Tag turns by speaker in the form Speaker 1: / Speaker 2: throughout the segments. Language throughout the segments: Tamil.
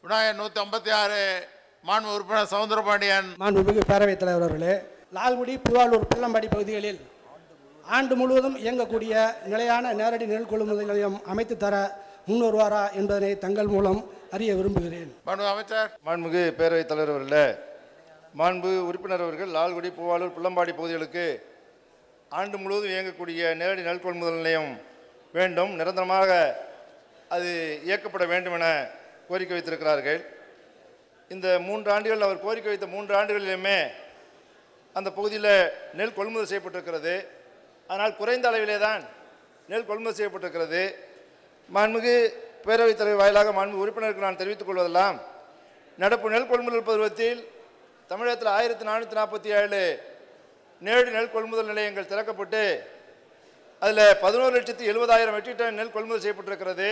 Speaker 1: விநாயகர் நூற்றி ஐம்பத்தி ஆறு மாண்பு உறுப்பினர் சவுந்தரபாண்டியன்
Speaker 2: மாண்புமிகு பேரவைத் தலைவர் அவர்களே லால்குடி புதுவாளூர் பிள்ளம்பாடி பகுதிகளில் ஆண்டு முழுவதும் இயங்கக்கூடிய நிலையான நேரடி நெல் கொள்முதல் நிலையம் அமைத்து தர முன்வருவாரா என்பதனை தங்கள் மூலம் அறிய விரும்புகிறேன்
Speaker 1: மாண்பு அமைச்சர்
Speaker 3: மாண்புமிகு பேரவைத் தலைவர் அவர்களே மாண்பு உறுப்பினர் அவர்கள் லால்குடி பூவாலூர் புள்ளம்பாடி பகுதிகளுக்கு ஆண்டு முழுவதும் இயங்கக்கூடிய நேரடி நெல் கொள்முதல் நிலையம் வேண்டும் நிரந்தரமாக அது இயக்கப்பட வேண்டும் என கோரிக்கை வைத்திருக்கிறார்கள் இந்த மூன்று ஆண்டுகள் அவர் கோரிக்கை வைத்த மூன்று ஆண்டுகளிலுமே அந்த பகுதியில் நெல் கொள்முதல் செய்யப்பட்டிருக்கிறது ஆனால் குறைந்த அளவிலே தான் நெல் கொள்முதல் செய்யப்பட்டிருக்கிறது மாண்புமிகு பேரவைத் தலைவர் வாயிலாக மாண்பு உறுப்பினருக்கு நான் தெரிவித்துக் கொள்வதெல்லாம் நடப்பு நெல் கொள்முதல் பருவத்தில் தமிழகத்தில் ஆயிரத்தி நானூற்றி நாற்பத்தி ஏழு நேரடி நெல் கொள்முதல் நிலையங்கள் திறக்கப்பட்டு அதில் பதினோரு லட்சத்தி எழுபதாயிரம் மெட்ரிக் டன் நெல் கொள்முதல் செய்யப்பட்டிருக்கிறது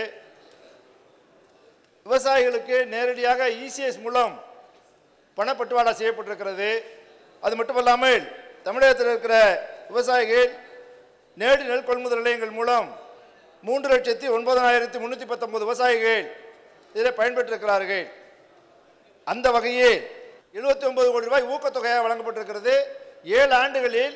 Speaker 3: விவசாயிகளுக்கு நேரடியாக இசிஎஸ் மூலம் பணப்பட்டுவாடா செய்யப்பட்டிருக்கிறது அது மட்டுமல்லாமல் தமிழகத்தில் இருக்கிற விவசாயிகள் நேரடி நெல் கொள்முதல் நிலையங்கள் மூலம் மூன்று லட்சத்தி ஒன்பதனாயிரத்தி முந்நூற்றி பத்தொன்பது விவசாயிகள் இதில் பயன்பெற்றிருக்கிறார்கள் அந்த வகையில் எழுபத்தி ஒன்பது கோடி ரூபாய் ஊக்கத்தொகையாக வழங்கப்பட்டிருக்கிறது ஏழு ஆண்டுகளில்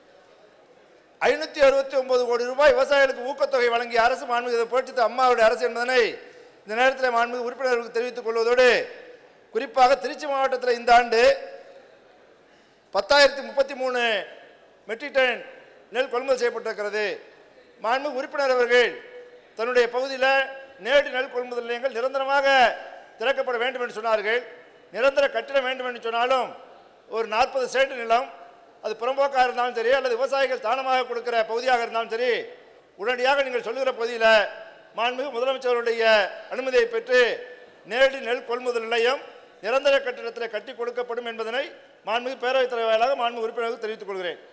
Speaker 3: ஐநூற்றி அறுபத்தி ஒன்பது கோடி ரூபாய் விவசாயிகளுக்கு ஊக்கத்தொகை வழங்கிய அரசு மாண்புமிகு புரட்சித்த அம்மாவுடைய அரசு என்பதனை இந்த நேரத்தில் மாண்புமிகு உறுப்பினர்களுக்கு தெரிவித்துக் கொள்வதோடு குறிப்பாக திருச்சி மாவட்டத்தில் இந்த ஆண்டு பத்தாயிரத்தி முப்பத்தி மூணு மெட்ரிக் டன் நெல் கொள்முதல் செய்யப்பட்டிருக்கிறது மாண்புமிகு உறுப்பினர் அவர்கள் தன்னுடைய பகுதியில் நேரடி நெல் கொள்முதல் நிலையங்கள் நிரந்தரமாக திறக்கப்பட வேண்டும் என்று சொன்னார்கள் நிரந்தர கட்டிடம் வேண்டும் என்று சொன்னாலும் ஒரு நாற்பது சென்ட் நிலம் அது புறம்போக்காக இருந்தாலும் சரி அல்லது விவசாயிகள் தானமாக கொடுக்கிற பகுதியாக இருந்தாலும் சரி உடனடியாக நீங்கள் சொல்லுகிற பகுதியில் மாண்புமிகு முதலமைச்சருடைய அனுமதியை பெற்று நேரடி நெல் கொள்முதல் நிலையம் நிரந்தர கட்டிடத்தில் கட்டி கொடுக்கப்படும் என்பதனை மாண்புமிகு பேரவைத் தலைவராக மாண்பு உறுப்பினருக்கு தெரிவித்துக் கொள்கிறேன்